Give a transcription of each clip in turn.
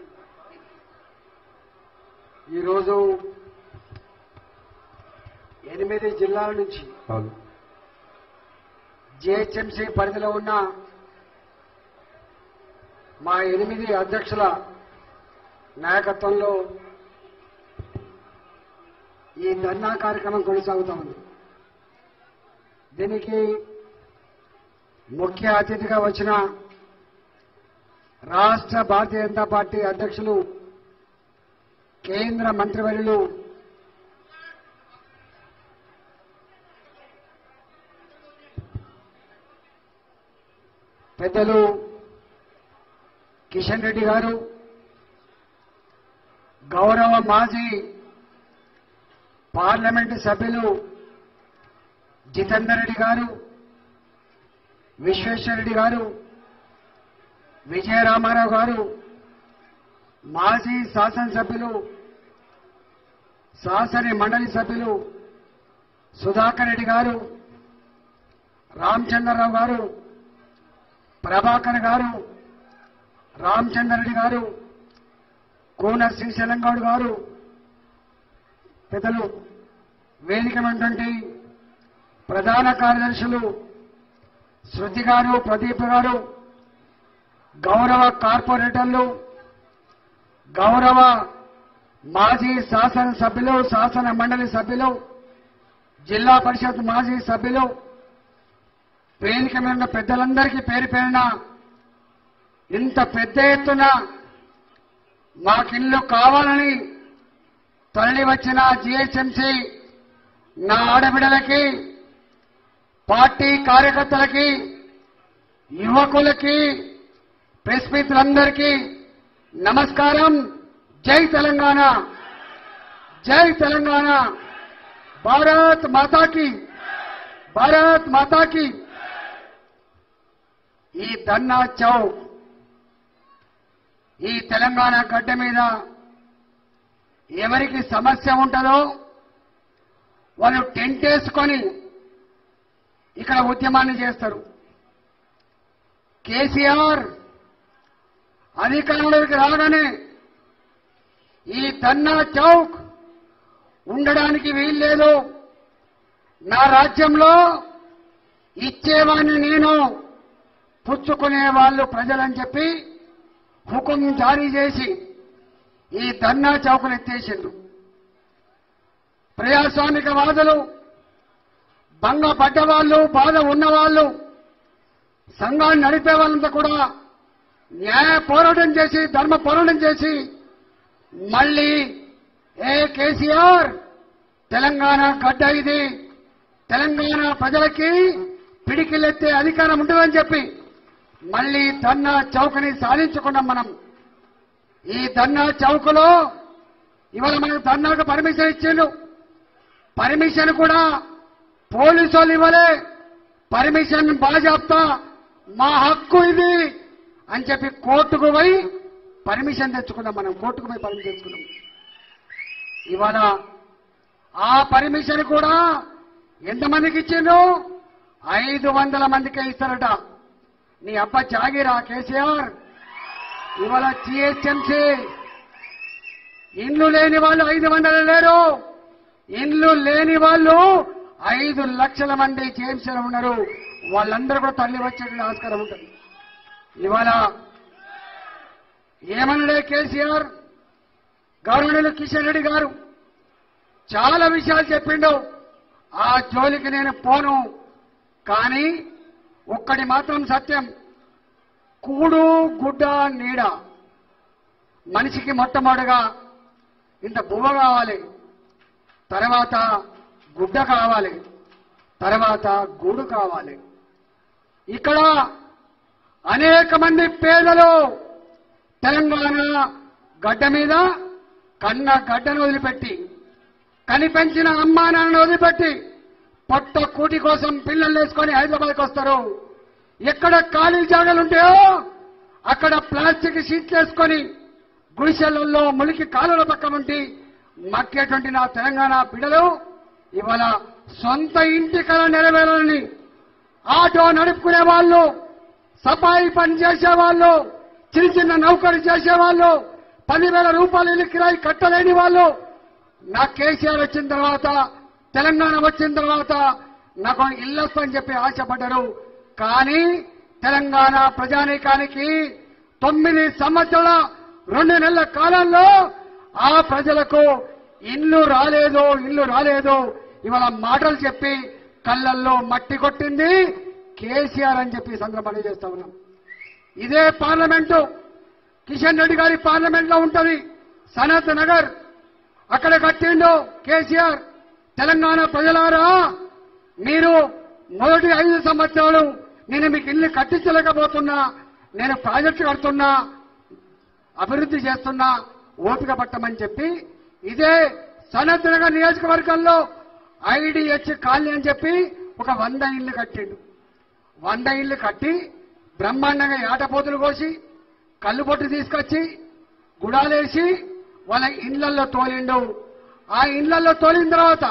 ఈరోజు ఎనిమిది జిల్లాల నుంచి అవును జిహెచ్ఎంసీ పరిధిలో ఉన్న మా ఎనిమిది అధ్యక్షుల నాయకత్వంలో ఈ ధర్నా కార్యక్రమం కొనసాగుతా ఉంది దీనికి ముఖ్య అతిథిగా వచ్చిన రాష్ట్ర భారతీయ జనతా పార్టీ అధ్యక్షులు కేంద్ర మంత్రివర్యులు పెద్దలు కిషన్ రెడ్డి గారు గౌరవ మాజీ పార్లమెంటు సభ్యులు జితేందర్ రెడ్డి గారు విశ్వేశ్వరరెడ్డి గారు విజయరామారావు గారు మాజీ శాసనసభ్యులు శాసన మండలి సభ్యులు సుధాకర్ రెడ్డి గారు రామచంద్రరావు గారు ప్రభాకర్ గారు రామచంద్రరెడ్డి గారు కోన శ్రీశైలంగౌడ్ గారు పెద్దలు వేదికమైనటువంటి ప్రధాన కార్యదర్శులు శృతి గారు ప్రదీప్ గారు గౌరవ కార్పొరేటర్లు గౌరవ మాజీ శాసన సభ్యులు శాసన మండలి సభ్యులు జిల్లా పరిషత్ మాజీ సభ్యులు వేదిక మీద ఉన్న పెద్దలందరికీ పేరు పేరున ఇంత పెద్ద ఎత్తున మాకిల్లు కావాలని తరలి వచ్చిన జిహెచ్ఎంసీ నా ఆడబిడలకి పార్టీ కార్యకర్తలకి యువకులకి ప్రెస్ మిత్రులందరికీ నమస్కారం జై తెలంగాణ జై తెలంగాణ భారత్ మాతాకి భారత్ మాతాకి ఈ ధర్నా చౌక్ ఈ తెలంగాణ గడ్డ మీద ఎవరికి సమస్య ఉంటుందో వాళ్ళు టెంట్ వేసుకొని ఇక్కడ ఉద్యమాన్ని చేస్తారు కేసీఆర్ అధికారంలోకి రాగానే ఈ ధర్నా చౌక్ ఉండడానికి వీల్లేదు నా రాజ్యంలో ఇచ్చేవాడిని నేను పుచ్చుకునే వాళ్ళు ప్రజలని చెప్పి హుకుం జారీ చేసి ఈ ధర్నా చౌకను ఎత్తేసిండు ప్రజాస్వామిక వాదులు భంగపడ్డ వాళ్ళు బాధ ఉన్నవాళ్ళు సంఘాన్ని నడిపే వాళ్ళంతా కూడా న్యాయ పోరాటం చేసి ధర్మ పోరాటం చేసి మళ్ళీ ఏ కేసీఆర్ తెలంగాణ గడ్డ ఇది తెలంగాణ ప్రజలకి పిడికిలెత్తే అధికారం ఉంటుందని చెప్పి మళ్ళీ ధర్నా చౌకని సాధించుకున్నాం మనం ఈ ధర్నా చౌకలో ఇవాళ మనకు ధర్నాకు పర్మిషన్ ఇచ్చిండు పర్మిషన్ కూడా పోలీసు వాళ్ళు ఇవ్వలే పర్మిషన్ బాజాప్తా మా హక్కు ఇది అని చెప్పి కోర్టుకు పోయి పర్మిషన్ తెచ్చుకున్నాం మనం కోర్టుకు పోయి పర్మిషన్ తెచ్చుకున్నాం ఇవాళ ఆ పర్మిషన్ కూడా ఎంతమందికి ఇచ్చిండ్రు ఐదు వందల మందికే ఇస్తారట నీ అబ్బ జాగిరా కేసీఆర్ ఇవాళ జిహెచ్ఎంసీ ఇండ్లు లేని వాళ్ళు ఐదు వందలు లేరు ఇండ్లు లేని వాళ్ళు ఐదు లక్షల మంది జిహెచ్ఎంసీలో ఉన్నారు వాళ్ళందరూ కూడా తల్లి వచ్చేటువంటి ఆస్కారం ఉంటుంది ఇవాళ ఏమన్నాడే కేసీఆర్ గవర్నర్ కిషన్ రెడ్డి గారు చాలా విషయాలు చెప్పిండు ఆ జోలికి నేను పోను కానీ ఒక్కటి మాత్రం సత్యం కూడు గుడ్డ నీడ మనిషికి మొట్టమొదటిగా ఇంత బువ్వ కావాలి తర్వాత గుడ్డ కావాలి తర్వాత గూడు కావాలి ఇక్కడ అనేక మంది పేదలు తెలంగాణ గడ్డ మీద కన్న గడ్డను వదిలిపెట్టి కనిపెంచిన అమ్మా నాన్నను వదిలిపెట్టి పొట్ట కూటి కోసం పిల్లలు వేసుకొని హైదరాబాద్కి వస్తారు ఎక్కడ ఖాళీ జాగాలు ఉంటాయో అక్కడ ప్లాస్టిక్ షీట్లు వేసుకొని గుడిసెలలో ములికి కాలువల పక్క ఉండి మక్కేటువంటి నా తెలంగాణ బిడ్డలు ఇవాళ సొంత ఇంటి కళ నెరవేరాలని ఆటో నడుపుకునే వాళ్ళు సఫాయి పని చేసే వాళ్ళు చిన్న చిన్న నౌకరు చేసే వాళ్ళు పదివేల రూపాయలు ఇల్లు కిరాయి కట్టలేని వాళ్ళు నా కేసీఆర్ వచ్చిన తర్వాత తెలంగాణ వచ్చిన తర్వాత నాకు ఇల్లు వస్తుందని చెప్పి ఆశపడ్డారు కానీ తెలంగాణ ప్రజానీకానికి తొమ్మిది సంవత్సరాల రెండు నెలల కాలంలో ఆ ప్రజలకు ఇల్లు రాలేదు ఇల్లు రాలేదు ఇవాళ మాటలు చెప్పి కళ్ళల్లో మట్టి కొట్టింది కేసీఆర్ అని చెప్పి ఈ సందర్భంగా చేస్తా ఉన్నాం ఇదే పార్లమెంటు కిషన్ రెడ్డి గారి పార్లమెంట్ లో ఉంటది సనత్ నగర్ అక్కడ కట్టిండు కేసీఆర్ తెలంగాణ ప్రజలారా మీరు మొదటి ఐదు సంవత్సరాలు నేను మీకు ఇల్లు కట్టించలేకపోతున్నా నేను ప్రాజెక్టు కడుతున్నా అభివృద్ధి చేస్తున్నా ఓపిక పట్టమని చెప్పి ఇదే సనత్ నగర్ నియోజకవర్గంలో ఐడిహెచ్ కాలనీ అని చెప్పి ఒక వంద ఇల్లు కట్టిండు వంద ఇల్లు కట్టి బ్రహ్మాండంగా ఏటపోతులు కోసి కళ్ళు పొట్టు తీసుకొచ్చి గుడాలేసి వాళ్ళ ఇళ్లలో తోలిండు ఆ ఇళ్లలో తోలిన తర్వాత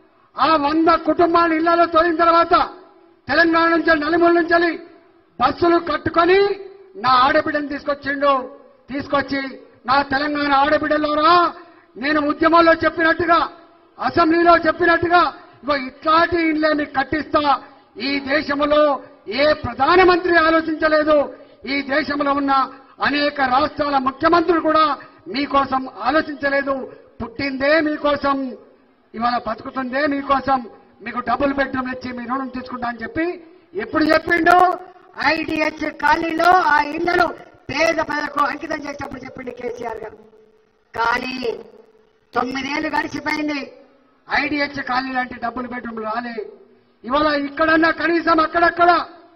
ఆ వంద కుటుంబాల ఇళ్లలో తోలిన తర్వాత తెలంగాణ నుంచి నలుమూల నుంచి బస్సులు కట్టుకొని నా ఆడబిడ్డను తీసుకొచ్చిండు తీసుకొచ్చి నా తెలంగాణ ఆడబిడ్డలోరా నేను ఉద్యమంలో చెప్పినట్టుగా అసెంబ్లీలో చెప్పినట్టుగా ఇగో ఇట్లాంటి ఇళ్ళే మీకు కట్టిస్తా ఈ దేశంలో ఏ ప్రధానమంత్రి ఆలోచించలేదు ఈ దేశంలో ఉన్న అనేక రాష్ట్రాల ముఖ్యమంత్రులు కూడా మీకోసం ఆలోచించలేదు పుట్టిందే మీకోసం ఇవాళ బతుకుతుందే మీకోసం మీకు డబుల్ బెడ్రూమ్ ఇచ్చి మీ రుణం తీసుకుంటా అని చెప్పి ఎప్పుడు చెప్పిండు ఐడిహెచ్ కాలనీలో ఆ ఇళ్లను పేద ప్రజలకు అంకితం చేసేటప్పుడు చెప్పింది కేసీఆర్ గారు కానీ తొమ్మిదేళ్లు గడిచిపోయింది ఐడిహెచ్ కాలనీ లాంటి డబుల్ బెడ్రూమ్ రాలే ఇవాళ ఇక్కడన్నా కనీసం అక్కడక్కడ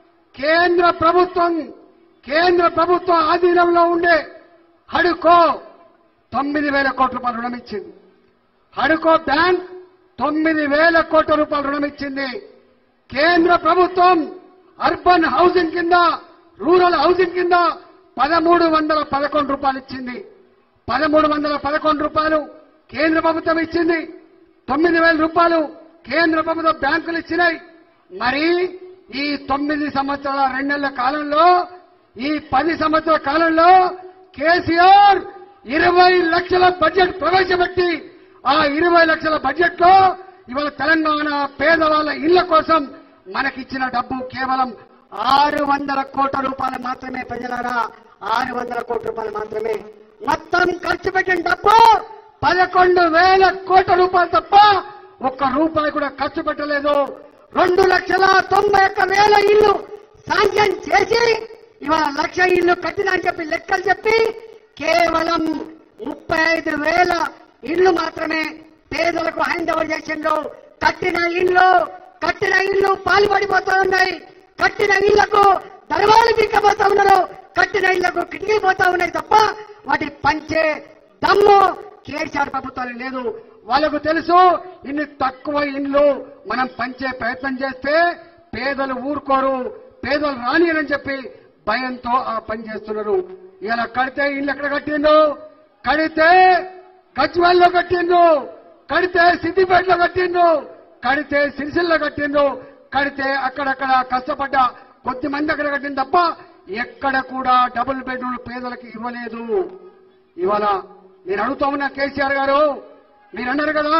కేంద్ర ప్రభుత్వం కేంద్ర ప్రభుత్వం ఆధీనంలో ఉండే హడుకో తొమ్మిది వేల కోట్ల రూపాయలు రుణం ఇచ్చింది హడుకో బ్యాంక్ తొమ్మిది వేల కోట్ల రూపాయలు రుణం ఇచ్చింది కేంద్ర ప్రభుత్వం అర్బన్ హౌసింగ్ కింద రూరల్ హౌసింగ్ కింద పదమూడు వందల పదకొండు రూపాయలు ఇచ్చింది పదమూడు వందల పదకొండు రూపాయలు కేంద్ర ప్రభుత్వం ఇచ్చింది తొమ్మిది వేల రూపాయలు కేంద్ర ప్రభుత్వం బ్యాంకులు ఇచ్చినాయి మరి ఈ తొమ్మిది సంవత్సరాల రెండు నెలల కాలంలో ఈ పది సంవత్సరాల కాలంలో కేసీఆర్ ఇరవై లక్షల బడ్జెట్ ప్రవేశపెట్టి ఆ ఇరవై లక్షల బడ్జెట్ లో ఇవాళ తెలంగాణ పేదవాళ్ళ ఇళ్ల కోసం మనకిచ్చిన డబ్బు కేవలం ఆరు వందల కోట్ల రూపాయలు మాత్రమే ప్రజలారా ఆరు వందల కోట్ల రూపాయలు మాత్రమే మొత్తం ఖర్చు పెట్టిన డబ్బు పదకొండు వేల కోట్ల రూపాయలు తప్ప ఒక్క రూపాయి కూడా ఖర్చు పెట్టలేదు రెండు లక్షల తొంభై ఒక్క వేల ఇల్లు శాంక్షన్ చేసి ఇవాళ లక్ష ఇల్లు కట్టిన అని చెప్పి లెక్కలు చెప్పి కేవలం ముప్పై ఐదు వేల ఇల్లు మాత్రమే పేదలకు హ్యాండ్ ఓవర్ చేసిండ్రు కట్టిన ఇల్లు కట్టిన ఇల్లు పాల్పడిపోతా ఉన్నాయి కట్టిన ఇళ్లకు దర్వాలు పీక్కపోతా ఉన్నారు కట్టిన ఇళ్లకు కిటికీ పోతా ఉన్నాయి తప్ప వాటి పంచే దమ్ము కేసీఆర్ ప్రభుత్వానికి లేదు వాళ్ళకు తెలుసు ఇన్ని తక్కువ ఇండ్లు మనం పంచే ప్రయత్నం చేస్తే పేదలు ఊరుకోరు పేదలు రాని అని చెప్పి భయంతో ఆ పని చేస్తున్నారు ఇలా కడితే ఇల్లు ఎక్కడ కట్టిండు కడితే గజ్వెల్లో కట్టిండు కడితే సిద్దిపేటలో కట్టిండు కడితే సిరిసిల్లో కట్టిండు కడితే అక్కడక్కడ కష్టపడ్డ కొద్ది మంది అక్కడ కట్టింది తప్ప ఎక్కడ కూడా డబుల్ బెడ్రూమ్ పేదలకు ఇవ్వలేదు ఇవాళ నేను అడుగుతా ఉన్నా కేసీఆర్ గారు మీరు అన్నారు కదా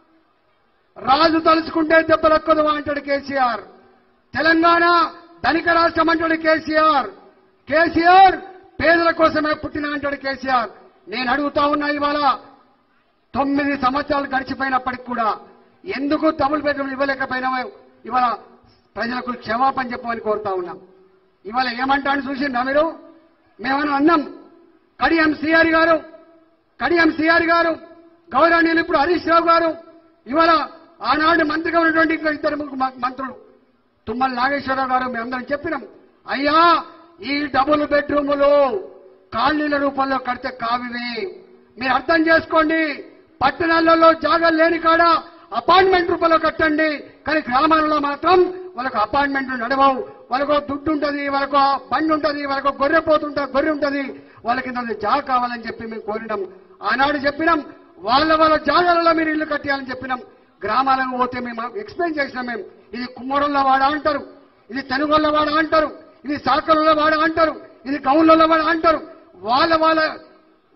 రాజు తలుచుకుంటే దెబ్బలెక్కదు అంటాడు కేసీఆర్ తెలంగాణ ధనిక రాష్ట్రం అంటాడు కేసీఆర్ కేసీఆర్ పేదల కోసమే పుట్టిన అంటాడు కేసీఆర్ నేను అడుగుతా ఉన్నా ఇవాళ తొమ్మిది సంవత్సరాలు గడిచిపోయినప్పటికి కూడా ఎందుకు డబుల్ బెడ్రూమ్ ఇవ్వలేకపోయినా ఇవాళ ప్రజలకు క్షమాపణ చెప్పమని కోరుతా ఉన్నాం ఇవాళ ఏమంటాను చూసిందా మీరు మేమని అన్నాం కడియం సిఆర్ గారు కడియం సిఆర్ గారు గౌరవనీయులు ఇప్పుడు హరీష్ రావు గారు ఇవాళ ఆనాడు మంత్రిగా ఉన్నటువంటి ఇంకా ఇద్దరు ముగ్గురు మ- మంత్రులు తుమ్మల నాగేశ్వరరావు గారు మేమందరం చెప్పినాం అయ్యా ఈ డబుల్ బెడ్రూములు కాలనీల రూపంలో కడితే కావివి మీరు అర్థం చేసుకోండి పట్టణాలలో జాగాలు లేని కాడ అపార్ట్మెంట్ రూపంలో కట్టండి కానీ గ్రామాలలో మాత్రం వాళ్ళకు అపార్ట్మెంట్లు నడవవు వాళ్ళకు దుడ్డు ఉంటది వాళ్ళకు బండి ఉంటది వాళ్ళకు గొర్రె పోతుంటది గొర్రె ఉంటది వాళ్ళకి ఇంత జాగా కావాలని చెప్పి మేము కోరినాం ఆనాడు చెప్పినాం వాళ్ళ వాళ్ళ జాగాలలో మీరు ఇల్లు కట్టాలని చెప్పినాం గ్రామాలకు పోతే మేము ఎక్స్ప్లెయిన్ చేసినాం మేము ఇది కుమ్మరంలో వాడ అంటారు ఇది తెనుగొల్ల వాడ అంటారు ఇది సాకలలో వాడ అంటారు ఇది గౌన్లలో వాడ అంటారు వాళ్ళ వాళ్ళ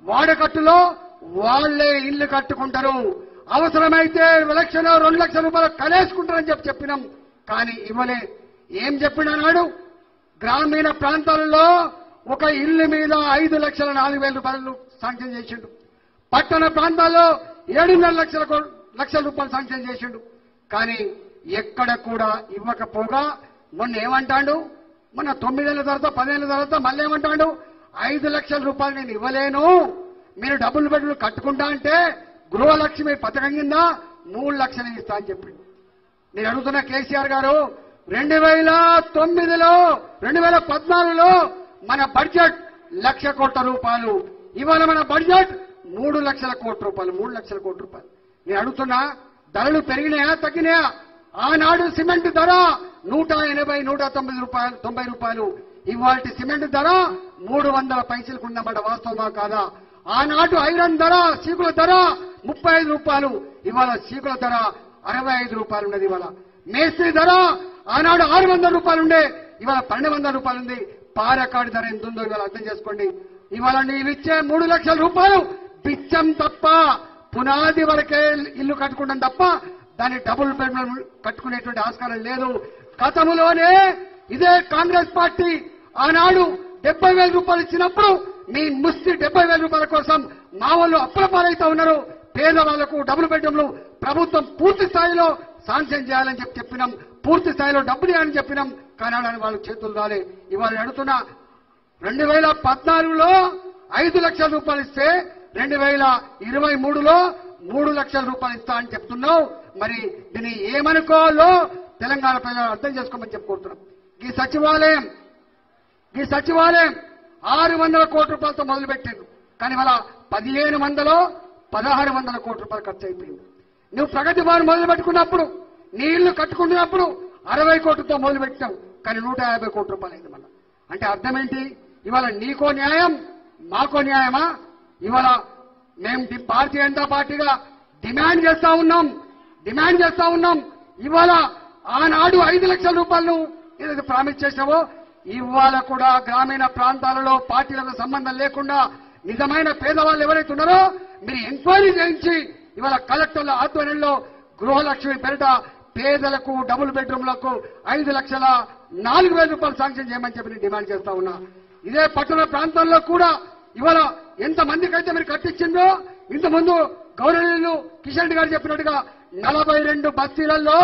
వాడకట్టులో వాళ్ళే ఇల్లు కట్టుకుంటారు అవసరమైతే లక్షలు రెండు లక్షల రూపాయలు కలేసుకుంటారని చెప్పి చెప్పినాం కానీ ఇవ్వలే ఏం చెప్పినాడు గ్రామీణ ప్రాంతాలలో ఒక ఇల్లు మీద ఐదు లక్షల నాలుగు వేల రూపాయలు శాంక్షన్ చేసిండు పట్టణ ప్రాంతాల్లో ఏడున్నర లక్షల కో- లక్షల రూపాయలు శాంక్షన్ చేసిండు కానీ ఎక్కడ కూడా ఇవ్వకపోగా మొన్న ఏమంటాడు మొన్న తొమ్మిదేళ్ల తర్వాత పదేళ్ల తర్వాత మళ్ళీ ఏమంటాడు ఐదు లక్షల రూపాయలు నేను ఇవ్వలేను మీరు డబ్బులు బెడ్లు కట్టుకుంటా అంటే గృహలక్ష్మి పథకం కింద మూడు లక్షలు ఇస్తా అని చెప్పిండు నేను అడుగుతున్న కేసీఆర్ గారు రెండు వేల తొమ్మిదిలో రెండు వేల పద్నాలుగులో మన బడ్జెట్ లక్ష కోట్ల రూపాయలు ఇవాళ మన బడ్జెట్ మూడు లక్షల కోట్ల రూపాయలు మూడు లక్షల కోట్ల రూపాయలు నేను అడుగుతున్నా ధరలు పెరిగినాయా తగ్గినాయా ఆనాడు సిమెంట్ ధర నూట ఎనభై నూట తొమ్మిది రూపాయలు తొంభై రూపాయలు ఇవాళ సిమెంట్ ధర మూడు వందల పైసలకు ఉన్నమాట వాస్తవమా కాదా ఆనాడు ఐరన్ ధర సీకుల ధర ముప్పై ఐదు రూపాయలు ఇవాళ సీకుల ధర అరవై ఐదు రూపాయలు ఉన్నది ఇవాళ మేస్త్రి ధర ఆనాడు ఆరు వందల రూపాయలు ఉండే ఇవాళ పన్నెండు వందల రూపాయలు ఉంది పారకాడి ధర ఎంత ఉందో ఇవాళ అర్థం చేసుకోండి ఇవాళ నీవిచ్చే మూడు లక్షల రూపాయలు బిచ్చం తప్ప పునాది వరకే ఇల్లు కట్టుకుంటాం తప్ప దాన్ని డబుల్ బెడ్రూమ్ కట్టుకునేటువంటి ఆస్కారం లేదు గతంలోనే ఇదే కాంగ్రెస్ పార్టీ ఆనాడు డెబ్బై వేల రూపాయలు ఇచ్చినప్పుడు మీ ముస్తి డెబ్బై వేల రూపాయల కోసం మా వాళ్ళు అప్పుల పాలైతే ఉన్నారు పేదవాళ్లకు డబుల్ బెడ్రూమ్లు ప్రభుత్వం పూర్తి స్థాయిలో శాంక్షన్ చేయాలని చెప్పి చెప్పినాం పూర్తి స్థాయిలో డబ్బులు ఇవ్వాలని చెప్పినాం కానీ అలాని వాళ్ళ చేతులు రాలే ఇవాళ అడుగుతున్నా రెండు వేల పద్నాలుగులో ఐదు లక్షల రూపాయలు ఇస్తే రెండు వేల ఇరవై మూడులో మూడు లక్షల రూపాయలు ఇస్తా అని చెప్తున్నావు మరి దీన్ని ఏమనుకోవాలో తెలంగాణ ప్రజలు అర్థం చేసుకోమని చెప్పుకుంటున్నాం ఈ సచివాలయం ఈ సచివాలయం ఆరు వందల కోట్ల రూపాయలతో మొదలుపెట్టిండు కానీ వాళ్ళ పదిహేను వందలో పదహారు వందల కోట్ల రూపాయలు ఖర్చు అయిపోయింది నువ్వు ప్రగతి భవన్ మొదలు పెట్టుకున్నప్పుడు నీ ఇల్లు కట్టుకుంటున్నప్పుడు అరవై కోట్లతో మొదలు పెట్టావు కానీ నూట యాభై కోట్ల రూపాయలు అయింది మళ్ళా అంటే అర్థం ఏంటి ఇవాళ నీకో న్యాయం మాకో న్యాయమా ఇవాళ మేము డి- భారతీయ జనతా పార్టీగా డిమాండ్ చేస్తా ఉన్నాం డిమాండ్ చేస్తా ఉన్నాం ఇవాళ ఆనాడు ఐదు లక్షల రూపాయలు ఏదైతే ప్రామిస్ చేసావో ఇవాళ కూడా గ్రామీణ ప్రాంతాలలో పార్టీలకు సంబంధం లేకుండా నిజమైన పేదవాళ్ళు ఎవరైతే ఉన్నారో మీరు ఎంక్వైరీ చేయించి ఇవాళ కలెక్టర్ల ఆధ్వర్యంలో గృహలక్ష్మి పేరిట పేదలకు డబుల్ బెడ్రూమ్లకు ఐదు లక్షల నాలుగు వేల రూపాయలు శాంక్షన్ చేయమని చెప్పి నేను డిమాండ్ చేస్తా ఉన్నా ఇదే పట్టణ ప్రాంతాల్లో కూడా ఇవాళ ఎంత మందికి అయితే మీరు కట్టించిందో ఇంతకుముందు గౌరవనీయులు కిషన్ రెడ్డి గారు చెప్పినట్టుగా నలభై రెండు బస్తీలలో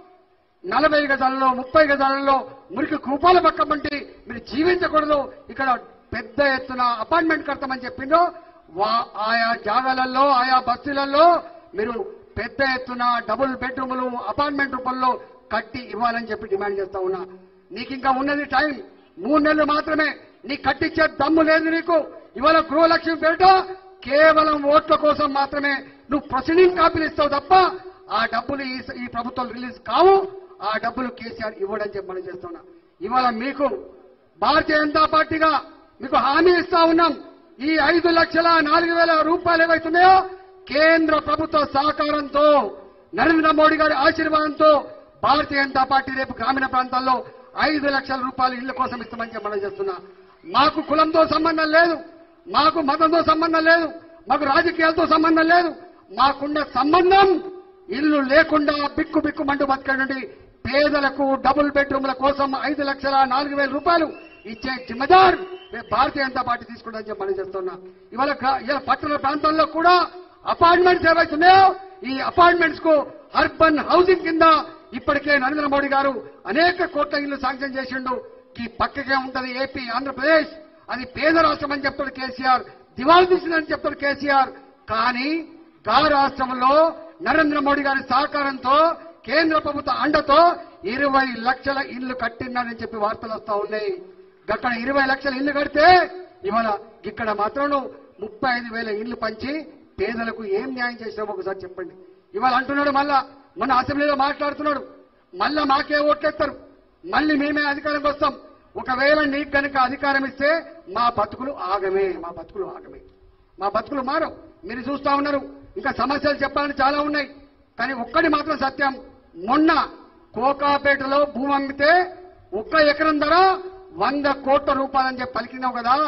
నలభై గజాలలో ముప్పై గజాలలో మురికి కూపాల పక్కమంటి మీరు జీవించకూడదు ఇక్కడ పెద్ద ఎత్తున అపార్ట్మెంట్ కడతామని చెప్పిందో వా- ఆయా జాగాలలో ఆయా బస్తీలలో మీరు పెద్ద ఎత్తున డబుల్ బెడ్రూములు అపార్ట్మెంట్ రూపంలో కట్టి ఇవ్వాలని చెప్పి డిమాండ్ చేస్తా ఉన్నా నీకు ఇంకా ఉన్నది టైం మూడు నెలలు మాత్రమే నీ కట్టించే దమ్ము లేదు నీకు ఇవాళ గృహలక్ష్మి పేరిట కేవలం ఓట్ల కోసం మాత్రమే నువ్వు ప్రొసీడింగ్ కాపీలు ఇస్తావు తప్ప ఆ డబ్బులు ఈ ఈ ప్రభుత్వం రిలీజ్ కావు ఆ డబ్బులు కేసీఆర్ ఇవ్వడని చెప్పి మనం చేస్తున్నా ఇవాళ మీకు భారతీయ జనతా పార్టీగా మీకు హామీ ఇస్తా ఉన్నాం ఈ ఐదు లక్షల నాలుగు వేల రూపాయలు ఏవైతున్నాయో కేంద్ర ప్రభుత్వ సహకారంతో నరేంద్ర మోడీ గారి ఆశీర్వాదంతో భారతీయ జనతా పార్టీ రేపు గ్రామీణ ప్రాంతాల్లో ఐదు లక్షల రూపాయలు ఇళ్ల కోసం ఇస్తామని చెప్పి మనం చేస్తున్నా మాకు కులంతో సంబంధం లేదు మాకు మతంతో సంబంధం లేదు మాకు రాజకీయాలతో సంబంధం లేదు మాకున్న సంబంధం ఇల్లు లేకుండా బిక్కు బిక్కు మండు బతకండి పేదలకు డబుల్ బెడ్రూమ్ల కోసం ఐదు లక్షల నాలుగు వేల రూపాయలు ఇచ్చే జిమ్మదార్ రేపు భారతీయ జనతా పార్టీ తీసుకుంటుందని చెప్పి మనం చేస్తున్నా ఇవాళ గ్రా- ఇవాళ పట్టణ ప్రాంతాల్లో కూడా అపార్ట్మెంట్స్ ఏవైతున్నాయో ఈ అపార్ట్మెంట్స్ కు అర్బన్ హౌసింగ్ కింద ఇప్పటికే నరేంద్ర మోడీ గారు అనేక కోట్ల ఇల్లు శాంక్షన్ చేసిండు ఈ పక్కకే ఉంటది ఏపీ ఆంధ్రప్రదేశ్ అది పేద రాష్ట్రం అని చెప్తాడు కేసీఆర్ దివాళి తీసిందని చెప్తాడు కేసీఆర్ కానీ గా రాష్ట్రంలో నరేంద్ర మోడీ గారి సహకారంతో కేంద్ర ప్రభుత్వ అండతో ఇరవై లక్షల ఇల్లు కట్టిందని చెప్పి వార్తలు వస్తా ఉన్నాయి అక్కడ ఇరవై లక్షల ఇల్లు కడితే ఇవాళ ఇక్కడ మాత్రం ముప్పై ఐదు వేల ఇల్లు పంచి పేదలకు ఏం న్యాయం చేసినామో ఒకసారి చెప్పండి ఇవాళ అంటున్నాడు మళ్ళా మన అసెంబ్లీలో మాట్లాడుతున్నాడు మళ్ళా మాకే ఓట్లేస్తారు మళ్ళీ మేమే అధికారంకి వస్తాం ఒకవేళ నీకు కనుక అధికారం ఇస్తే మా బతుకులు ఆగమే మా బతుకులు ఆగమే మా బతుకులు మారవు మీరు చూస్తా ఉన్నారు ఇంకా సమస్యలు చెప్పాలని చాలా ఉన్నాయి కానీ ఒక్కటి మాత్రం సత్యం మొన్న కోకాపేటలో భూమి అమ్మితే ఒక్క ఎకరం ధర వంద కోట్ల రూపాయలని చెప్పి పలికినావు కదా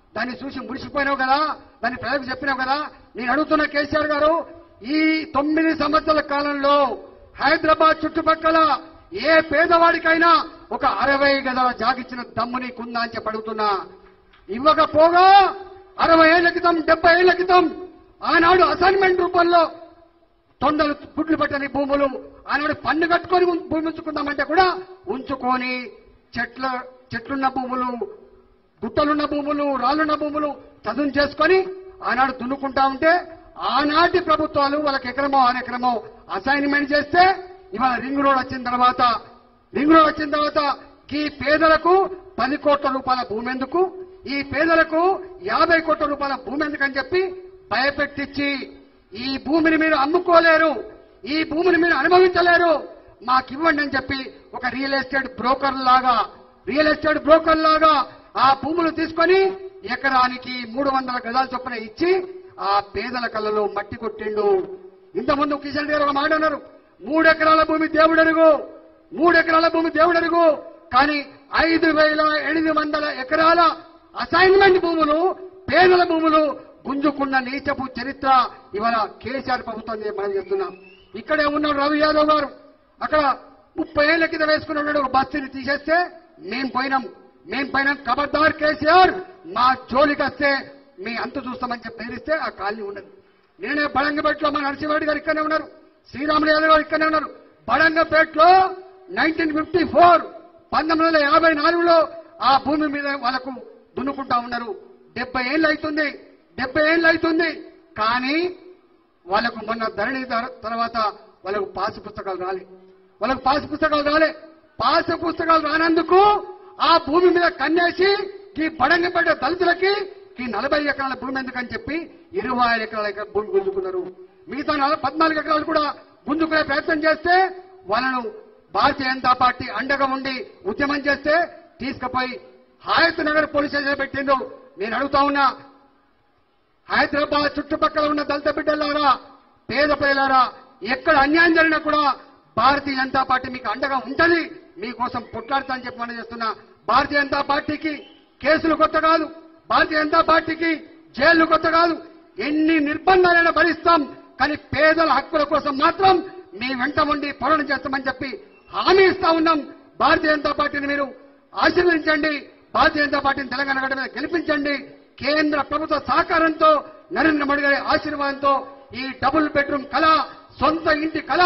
దాన్ని చూసి మురిసిపోయినావు కదా దాన్ని ప్రజలకు చెప్పినావు కదా నేను అడుగుతున్న కేసీఆర్ గారు ఈ తొమ్మిది సంవత్సరాల కాలంలో హైదరాబాద్ చుట్టుపక్కల ఏ పేదవాడికైనా ఒక అరవై గదాల జాగిచ్చిన దమ్ము నీకుందా అని చెప్పి అడుగుతున్నా ఇవ్వకపోగా అరవై ఏళ్ల క్రితం డెబ్బై ఏళ్ల క్రితం ఆనాడు అసైన్మెంట్ రూపంలో తొండలు గుడ్లు పట్టని భూములు ఆనాడు పన్ను కట్టుకొని ఉం- భూమి ఉంచుకుందామంటే కూడా ఉంచుకొని చెట్ల చెట్లున్న భూములు గుట్టలున్న భూములు రాళ్ళున్న భూములు చదును చేసుకొని ఆనాడు దున్నుకుంటా ఉంటే ఆనాటి ప్రభుత్వాలు వాళ్ళకి ఎకరమో ఆరు ఎకరమో అసైన్మెంట్ చేస్తే ఇవాళ రింగ్ రోడ్ వచ్చిన తర్వాత రింగ్ రోడ్ వచ్చిన తర్వాత ఈ పేదలకు పది కోట్ల రూపాయల భూమి ఎందుకు ఈ పేదలకు యాభై కోట్ల రూపాయల భూమి ఎందుకని చెప్పి భయపెట్టించి ఈ భూమిని మీరు అమ్ముకోలేరు ఈ భూమిని మీరు అనుభవించలేరు మాకు ఇవ్వండి అని చెప్పి ఒక రియల్ ఎస్టేట్ బ్రోకర్ లాగా రియల్ ఎస్టేట్ బ్రోకర్ లాగా ఆ భూములు తీసుకొని ఎకరానికి మూడు వందల గదాల చొప్పున ఇచ్చి ఆ పేదల కళ్ళలో మట్టి కొట్టిండు ఇంతకుముందు కిషన్ రెడ్డి గారు ఒక మాట అన్నారు మూడు ఎకరాల భూమి దేవుడరుగు మూడు ఎకరాల భూమి దేవుడరుగు కానీ ఐదు వేల ఎనిమిది వందల ఎకరాల అసైన్మెంట్ భూములు పేదల భూములు గుంజుకున్న నీచపు చరిత్ర ఇవాళ కేసీఆర్ ప్రభుత్వం మనం చెప్తున్నాం ఇక్కడే ఉన్నాడు రవి యాదవ్ గారు అక్కడ ముప్పై ఏళ్ల కింద వేసుకున్నాడు ఒక బస్తీని తీసేస్తే మేం పోయినాం మేం పోయినాం ఖబర్దార్ కేసీఆర్ మా జోలికి వస్తే మీ అంతు చూస్తామని చెప్పి బెదిరిస్తే ఆ కాలనీ ఉన్నది నేనే బడంగపేటలో మా నరసింహారెడ్డి గారు ఇక్కడనే ఉన్నారు శ్రీరాములు యాదవ్ గారు ఇక్కడనే ఉన్నారు బడంగపేటలో నైన్టీన్ ఫిఫ్టీ ఫోర్ పంతొమ్మిది వందల యాభై నాలుగులో ఆ భూమి మీద వాళ్ళకు దున్నుకుంటా ఉన్నారు డెబ్బై ఏళ్ళు అవుతుంది డెబ్బై ఏళ్ళు అవుతుంది కానీ వాళ్ళకు మొన్న ధరణి ధర- తర్వాత వాళ్ళకు పాసు పుస్తకాలు రాలే వాళ్ళకు పాసు పుస్తకాలు రాలే పాసు పుస్తకాలు రానందుకు ఆ భూమి మీద కన్నేసి ఈ బడంగపేట దళితులకి ఈ నలభై ఎకరాల భూమి ఎందుకని చెప్పి ఇరవై ఐదు ఎకరాల ఎకరా భూమి గుంజుకున్నారు మిగతా నల- పద్నాలుగు ఎకరాలు కూడా గుంజుకునే ప్రయత్నం చేస్తే వాళ్ళను భారతీయ జనతా పార్టీ అండగా ఉండి ఉద్యమం చేస్తే తీసుకుపోయి హాయత్ నగర్ పోలీస్ స్టేషన్ పెట్టిండు నేను అడుగుతా ఉన్నా హైదరాబాద్ చుట్టుపక్కల ఉన్న దళిత బిడ్డలారా పేద ప్రజలారా ఎక్కడ అన్యాయం జరిగినా కూడా భారతీయ జనతా పార్టీ మీకు అండగా ఉంటది మీకోసం పొట్లాడుతా అని చెప్పి మనం చేస్తున్నా భారతీయ జనతా పార్టీకి కేసులు కొత్త కాదు భారతీయ జనతా పార్టీకి జైళ్లు కొత్త కాదు ఎన్ని నిర్బంధాలైనా భరిస్తాం కానీ పేదల హక్కుల కోసం మాత్రం మీ వెంట ఉండి పోరాటం చేస్తామని చెప్పి హామీ ఇస్తా ఉన్నాం భారతీయ జనతా పార్టీని మీరు ఆశీర్వదించండి భారతీయ జనతా పార్టీని తెలంగాణ గడ్డ మీద గెలిపించండి కేంద్ర ప్రభుత్వ సహకారంతో నరేంద్ర మోడీ గారి ఆశీర్వాదంతో ఈ డబుల్ బెడ్రూమ్ కళ సొంత ఇంటి కళ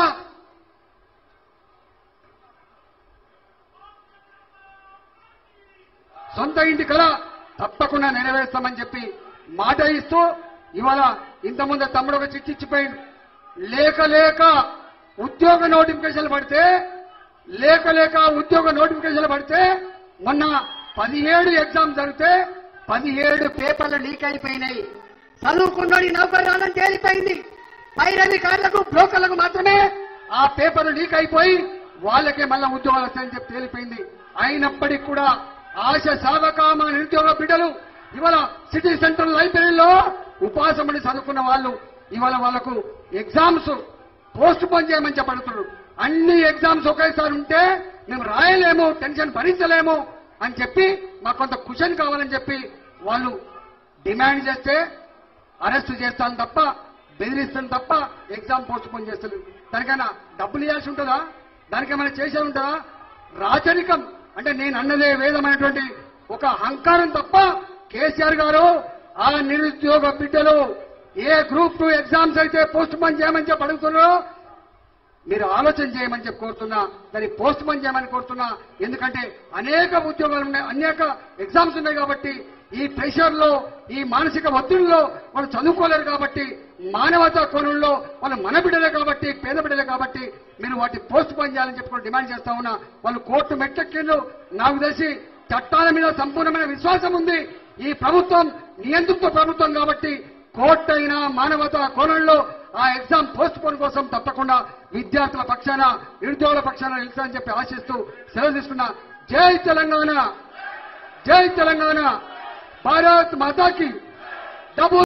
సొంత ఇంటి కళ తప్పకుండా నెరవేర్స్తామని చెప్పి మాట ఇస్తూ ఇవాళ ఇంతకుముందు తమ్ముడు ఒక చిట్టి ఇచ్చిపోయింది లేక లేక ఉద్యోగ నోటిఫికేషన్లు పడితే లేక లేక ఉద్యోగ నోటిఫికేషన్లు పడితే మొన్న పదిహేడు ఎగ్జామ్ జరిగితే పదిహేడు పేపర్లు లీక్ అయిపోయినాయి చదువుకున్నోడి నౌకరు రావడం తేలిపోయింది పైరవికారులకు బ్రోకర్లకు మాత్రమే ఆ పేపర్లు లీక్ అయిపోయి వాళ్ళకే మళ్ళా ఉద్యోగాలు వస్తాయని చెప్పి తేలిపోయింది అయినప్పటికీ కూడా ఆశ సావకామ నిరుద్యోగ బిడ్డలు ఇవాళ సిటీ సెంట్రల్ లైబ్రరీలో ఉపాసమని చదువుకున్న వాళ్ళు ఇవాళ వాళ్ళకు ఎగ్జామ్స్ పోస్ట్ పోన్ చేయమని చెప్పడుతున్నారు అన్ని ఎగ్జామ్స్ ఒకేసారి ఉంటే మేము రాయలేము టెన్షన్ భరించలేము అని చెప్పి మాకు కొంత కుషన్ కావాలని చెప్పి వాళ్ళు డిమాండ్ చేస్తే అరెస్ట్ చేస్తాను తప్ప బెదిరిస్తాను తప్ప ఎగ్జామ్ పోస్ట్ పోన్ చేస్తారు దానికైనా డబ్బులు ఇవ్వాల్సి ఉంటుందా దానికేమైనా చేసే ఉంటుందా రాచరికం అంటే నేను అన్నదే వేదమైనటువంటి ఒక అహంకారం తప్ప కేసీఆర్ గారు ఆ నిరుద్యోగ బిడ్డలు ఏ గ్రూప్ టూ ఎగ్జామ్స్ అయితే పోస్ట్ పోన్ చేయమని చెప్పి అడుగుతున్నారో మీరు ఆలోచన చేయమని చెప్పి కోరుతున్నా దాన్ని పోస్ట్ పోన్ చేయమని కోరుతున్నా ఎందుకంటే అనేక ఉద్యోగాలు ఉన్నాయి అనేక ఎగ్జామ్స్ ఉన్నాయి కాబట్టి ఈ ప్రెషర్ లో ఈ మానసిక ఒత్తిడిలో వాళ్ళు చదువుకోలేరు కాబట్టి మానవతా కోణంలో వాళ్ళు మన బిడ్డలే కాబట్టి పేద బిడ్డలే కాబట్టి మీరు వాటి పోస్ట్ పోన్ చేయాలని చెప్పి కూడా డిమాండ్ చేస్తా ఉన్నా వాళ్ళు కోర్టు మెట్టెక్కిండ్రు నాకు తెలిసి చట్టాల మీద సంపూర్ణమైన విశ్వాసం ఉంది ఈ ప్రభుత్వం నియంత్రిత ప్రభుత్వం కాబట్టి కోర్టు అయినా మానవతా కోణంలో ఆ ఎగ్జామ్ పోస్ట్ పోన్ కోసం తప్పకుండా విద్యార్థుల పక్షాన నిరుద్యోగుల పక్షాన నిలుస్తారని చెప్పి ఆశిస్తూ సెలవు తీసుకున్నా జై తెలంగాణ జై తెలంగాణ భారత్ మాతాకి డబుల్